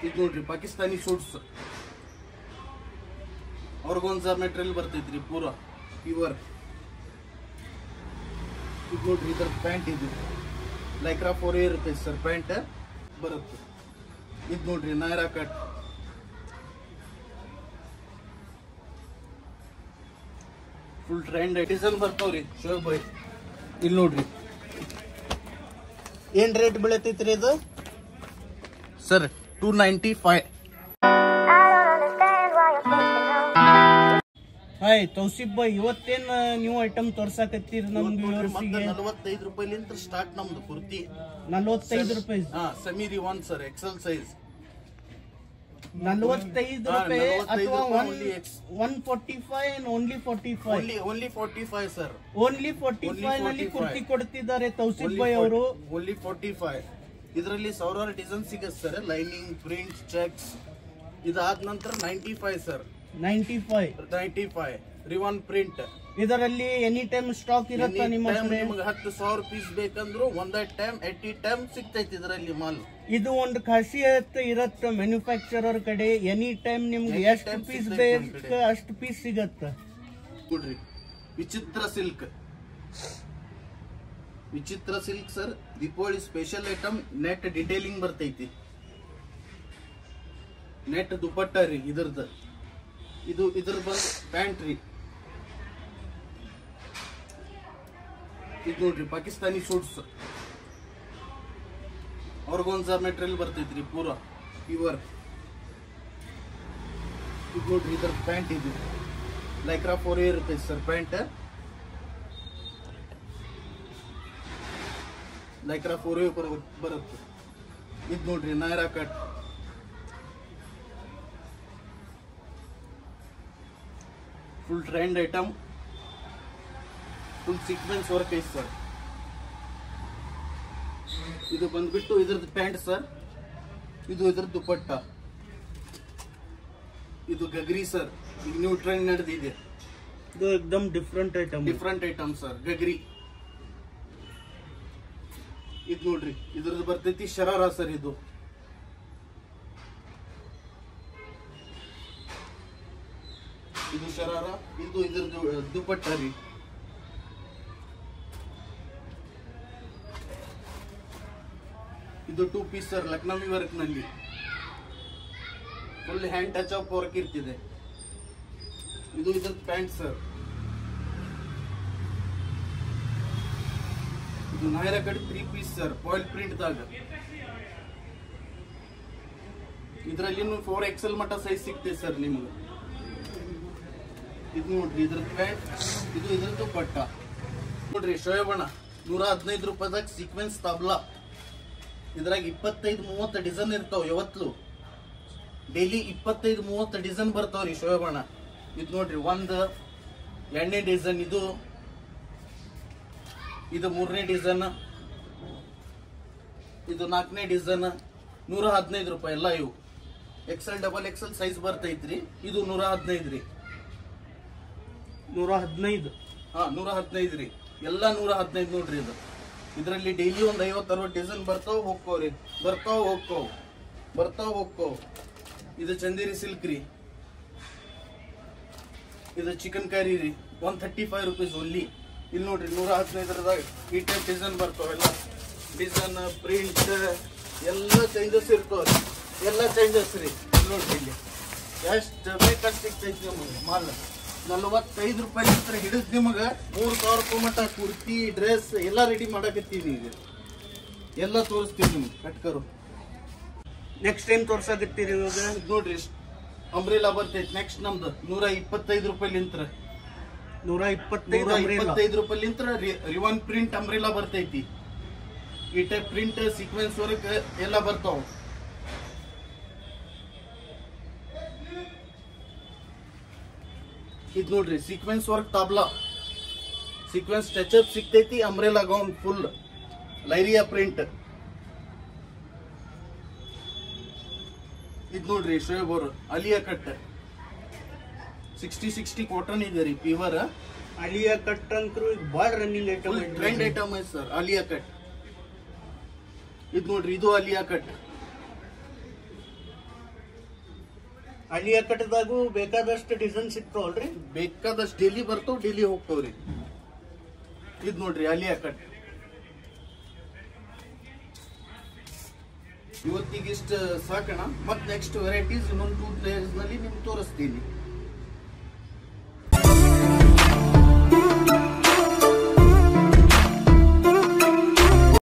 ಇದು ನೋಡ್ರಿ Pakistani suits ಆರ್ಗೋನ್ಸಾ material ಬರ್ತೈತ್ರಿ ಪೂರ ಪ್ಯೂರ್ ಇದು ನೋಡ್ರಿ ಇದರ ಪ್ಯಾಂಟ್ ಇದು ಲೈಕ್ರಾ ಫೋರ್ ಇರುತ್ತೆ ಸರ್ ಪ್ಯಾಂಟ್ ಬರುತ್ತೆ ಇದು ನೋಡ್ರಿ Naira cut full trend design ಬರ್ತಾವ್ರಿ ಶೋಭ್ ಬಾಯ್ ಇಲ್ಲಿ ನೋಡ್ರಿ ಏನ್ ರೇಟ್ ಬೀಳತೈತ್ರಿ ಇದು sir two ninety five hi Tousif ಬಾಯ್ ಇವತ್ತೇನ್ ನೀವು ಐಟಮ್ ತೋರ್ಸಾಕತ್ತೀರಿ ನಮ್ ವ್ಯೂವರ್ಸಿಗೆ ನಲವತ್ತೈದು ರೂಪಾಯಿಲಿಂದ ಸ್ಟಾರ್ಟ್ ನಮ್ದು ಕುರ್ತಿ ನಲ್ವತ್ತೈದು ರೂಪಾಯಿ ಹಾ ಸಮೀರಿ ಒನ್ ಸರ್ ಎಕ್ಸೆಲ್ ಸೈಜ್ ನಲ್ವತ್ತೈದು ಹಾ, ರೂಪಾಯಿ 45 ಅಥವಾ ರೂಪಾಯಿ one only ex- one forty five only forty five only only forty five sir only forty Only five ನಲ್ಲಿ 45. ಕುರ್ತಿ ಕೊಡ್ತಿದ್ದಾರೆ ತೌಸಿಫ್ ಬಾಯ್ ಅವರು ಓನ್ಲಿ ಫಾರ್ಟಿ ಫೈವ್ ಇದರಲ್ಲಿ ಸಾವಿರಾರು ಡಿಸೈನ್ ಸಿಗುತ್ತೆ ಸರ್ ಲೈನಿಂಗ್ ಪ್ರಿಂಟ್ ಚೆಕ್ಸ್ ಇದಾದ ನಂತರ ninety five sir ninety five ninety five ribbon print ಇದರಲ್ಲಿ any time stock ಇರುತ್ತಾ ನಿಮ್ಮ ಹತ್ರ ನಿಮ್ಗೆ ಹತ್ತು ಸಾವಿರ ಪೀಸ್ ಬೇಕಂದ್ರು ಒಂದೇ ಟೈಮ್ ಏಟಿ ಟೈಮ್ ಸಿಗ್ತೈತಿ ಇದರಲ್ಲಿ ಮಾಲ್ ಇದು ಒಂದು ಖಾಸಿಯತ್ ಇರತ್ತ ಮ್ಯಾನುಫ್ಯಾಕ್ಚರರ್ ಕಡೆ ಎನಿ ಟೈಮ್ ನಿಮ್ಗೆ Any ಎಷ್ಟು time ಪೀಸ್ ಸಿಗ್ತೈತೆ ನಮ್ ಬೇಕು ಕಡೆ. ಅಷ್ಟು ಪೀಸ್ ಸಿಗತ್ತ ನೋಡ್ರಿ Vichitra silk Vichitra silk sir Deepavali special item net detailing ಬರ್ತೈತಿ ನೆಟ್ ದುಪಟ್ಟ ರೀ ಇದ್ರದ್ದು ಇದು ಇದ್ರ ಬಂದು ಪ್ಯಾಂಟ್ ರೀ ಇದು ನೋಡ್ರಿ ಪಾಕಿಸ್ತಾನಿ ಸೂಟ್ಸ್ ಆರ್ಗೋನ್ಸಾ ಮೆಟೀರಿಯಲ್ ಬರ್ತೈತ್ರಿ ಪೂರ ಪ್ಯೂರ್ ಇದು ನೋಡ್ರಿ ಇದ್ರ ಪ್ಯಾಂಟ್ ಇದು ಲೈಕ್ರಾ ಫೋರ್ ಇರುತ್ತೆ ಸರ್ ಪ್ಯಾಂಟ್ ಲೈಕ್ರಾ ಫೋರ್ ಬರುತ್ತೆ ಇದು ನೋಡ್ರಿ Naira cut full trend item full sequence work ಐತೆ ಸರ್ ಇದು ಬಂದ್ಬಿಟ್ಟು ಇದ್ರದ್ದು ಪ್ಯಾಂಟ್ ಸರ್ ಇದು ಇದ್ರದ್ದು ದುಪಟ್ಟ ಇದು ಗಗ್ರಿ ಸರ್ ಈಗ ನ್ಯೂ ಟ್ರೆಂಡ್ ನಡೆದಿದೆ ಇದು ಎಕ್ದಮ್ different item different item sir ghagri ಇದು ನೋಡ್ರಿ ಇದ್ರದ್ದು ಬರ್ತೈತಿ ಶರಾರ ಸರ್ ಇದು ಇದು ಶರಾರ ಇದು ಇದ್ರದ್ದು ಅಹ್, ದುಪಟ್ಟ ರೀ ಇದು two piece sir Lucknowi work ನಲ್ಲಿ full hand touch up work ಇರ್ತಿದೆ ಇದು ಇದ್ರದ್ದು ಪ್ಯಾಂಟ್ ಸರ್ ಇದು ನಾಯರ ಕಡೆ three piece sir foil print ದಾಗ ಇದರಲ್ಲಿ ಫೋರ್ ಎಕ್ಸೆಲ್ ಮಟ್ಟ ಸೈಜ್ ಸಿಗ್ತೈತೆ ಸರ್ ನಿಮ್ಗೆ ಇದು ನೋಡ್ರಿ ಇದ್ರದ್ದು ಪ್ಯಾಂಟ್ ಇದು ಇದ್ರದ್ದು ಬಟ್ಟ ನೋಡ್ರಿ ಶೋಯಬಣ್ಣ ನೂರ ಹದಿನೈದು ರೂಪಾಯಿದಾಗ ಸೀಕ್ವೆನ್ಸ್ ತಬ್ಲಾ ಇದ್ರಾಗ ಇಪ್ಪತ್ತೈದು ಮೂವತ್ತು ಡಿಸೈನ್ ಇರ್ತಾವ ಯಾವತ್ಲು ಡೈಲಿ ಇಪ್ಪತ್ತೈದು ಮೂವತ್ತು ಡಿಸೈನ್ ಬರ್ತಾವ್ರಿ ಶೋಯಬಣ್ಣ ಇದು ನೋಡ್ರಿ ಒಂದು ಎರಡನೇ ಡಿಸೈನ್ ಇದು ಇದು ಮೂರನೇ ಡಿಸೈನ್ ಇದು ನಾಲ್ಕನೇ ಡಿಸೈನ್ ನೂರ ಹದಿನೈದು ರೂಪಾಯಿ ಎಲ್ಲ ಇವು ಎಕ್ಸೆಲ್ ಡಬಲ್ ಎಕ್ಸೆಲ್ ಸೈಜ್ ಬರ್ತೈತ್ರಿ ಇದು ನೂರ ಹದಿನೈದು ರೀ ನೂರ ಹದಿನೈದು ಹಾ ನೂರ ಹದಿನೈದು ರೀ ಎಲ್ಲ ನೂರ ಹದಿನೈದು ನೋಡ್ರಿ ಇದು ಇದರಲ್ಲಿ ಡೈಲಿ ಒಂದು ಐವತ್ತು ಅರವತ್ತು ಡಿಸೈನ್ ಬರ್ತಾವ ಹೋಗ್ಕೋರಿ ಬರ್ತಾವ ಹೋಗ್ಕೋವ್ ಬರ್ತಾವ ಹೋಗ್ಕೋವ್ ಇದು ಚಂದೇರಿ ಸಿಲ್ಕ್ ರೀ ಇದು ಚಿಕನ್ ಕರಿ ರೀ one thirty five rupees only ಇಲ್ಲಿ ನೋಡ್ರಿ ನೂರ ಹದಿನೈದರದಾಗ ಈ ಟೈಪ್ ಡಿಸೈನ್ ಬರ್ತಾವೆಲ್ಲ ಡಿಸೈನ್ ಪ್ರಿಂಟ್ ಎಲ್ಲ ಚೇಂಜಸ್ ಇರ್ತಾವ ಎಲ್ಲ ಚೇಂಜಸ್ ರೀ ಇಲ್ಲಿ ನೋಡ್ರಿ ಇಲ್ಲಿ ಎಷ್ಟು ಬೇಕಷ್ಟು ಸಿಗ್ತೈತಿ ನಮಗೆ ಮಾಲ್ ನಲವತ್ತೈದು ರೂಪಾಯಿ ಹತ್ರ ಹಿಡಿದ್ ನಿಮಗೆ ಮೂರು ಸಾವಿರ ರೂಪಾಯಿ ಮಟ್ಟ ಕುರ್ತಿ ಡ್ರೆಸ್ ಎಲ್ಲ ರೆಡಿ ಮಾಡಕತ್ತೀವಿ ಈಗ ಎಲ್ಲ ತೋರಿಸ್ತೀವಿ ನಿಮ್ಗೆ ಕಟ್ಕರು ನೆಕ್ಸ್ಟ್ ಟೈಮ್ ತೋರ್ಸಾಕತ್ತೀರಿ ಇವಾಗ ಇದ್ ನೋಡ್ರಿ ಅಂಬ್ರೆಲಾ ಬರ್ತೈತಿ ನೆಕ್ಸ್ಟ್ ನಮ್ದು ನೂರ ಇಪ್ಪತ್ತೈದು ರೂಪಾಯಿಲಿಂತ್ರ ನೂರ ಇಪ್ಪತ್ತೈದು ನೂರ umbrella. ಇಪ್ಪತ್ತೈದು ರೂಪಾಯಿಲಿಂತ್ರ ರಿವನ್ ಪ್ರಿಂಟ್ ಅಂಬ್ರೆಲಾ ಬರ್ತೈತಿ ಈ ಟೈಪ್ ಪ್ರಿಂಟ್ ಸೀಕ್ವೆನ್ಸ್ ವರ್ಕ್ ಎಲ್ಲ ಬರ್ತಾವ ಇದ್ ನೋಡ್ರಿ ಸೀಕ್ವೆನ್ಸ್ ವರ್ಕ್ ತಾಬ್ಲಾ ಸೀಕ್ವೆನ್ಸ್ ಟಚ್ ಸಿಗ್ತೈತಿ ಅಂಬ್ರೆಲಾ ಗೌನ್ ಫುಲ್ ಲೈರಿಯಾ ಪ್ರಿಂಟ್ ಇದ್ ನೋಡ್ರಿ ಶೋಯಬ್ ಅವರು Alia cut sixty sixty cotton ಇದೆ ರೀ ಪ್ಯೂರ್ ಅಲಿಯಾ ಕಟ್ ಅಂತ್ರು ಈಗ ಬಾಳ ರನ್ನಿಂಗ್ ಐಟಮ್ ಟ್ರೆಂಡ್ ಐಟಮ್ ಐತೆ ಸರ್ ಅಲಿಯಾ ಕಟ್ ಇದು ನೋಡ್ರಿ ಇದು ಅಲಿಯಾ ಕಟ್ ಅಲಿಯ ಕಟ್ಟದಾಗೂ ಬೇಕಾದಷ್ಟು ಡಿಸೈನ್ ಸಿಗ್ತಾವಲ್ರಿ ಬೇಕಾದಷ್ಟು ಡೈಲಿ ಬರ್ತಾವ ಡೈಲಿ ಹೋಗ್ತಾವ್ರಿ ಇದ್ ನೋಡ್ರಿ ಅಲಿಯಾ ಕಟ್ ಇವತ್ತಿಗೆ ಇಷ್ಟ ಸಾಕಣ ಮತ್ ನೆಕ್ಸ್ಟ್ ವೆರೈಟೀಸ್ ಇನ್ನೊಂದು ಟೂ ಡೇಸ್ ನಲ್ಲಿ ನಿಮ್ಗೆ ತೋರಿಸ್ತೀನಿ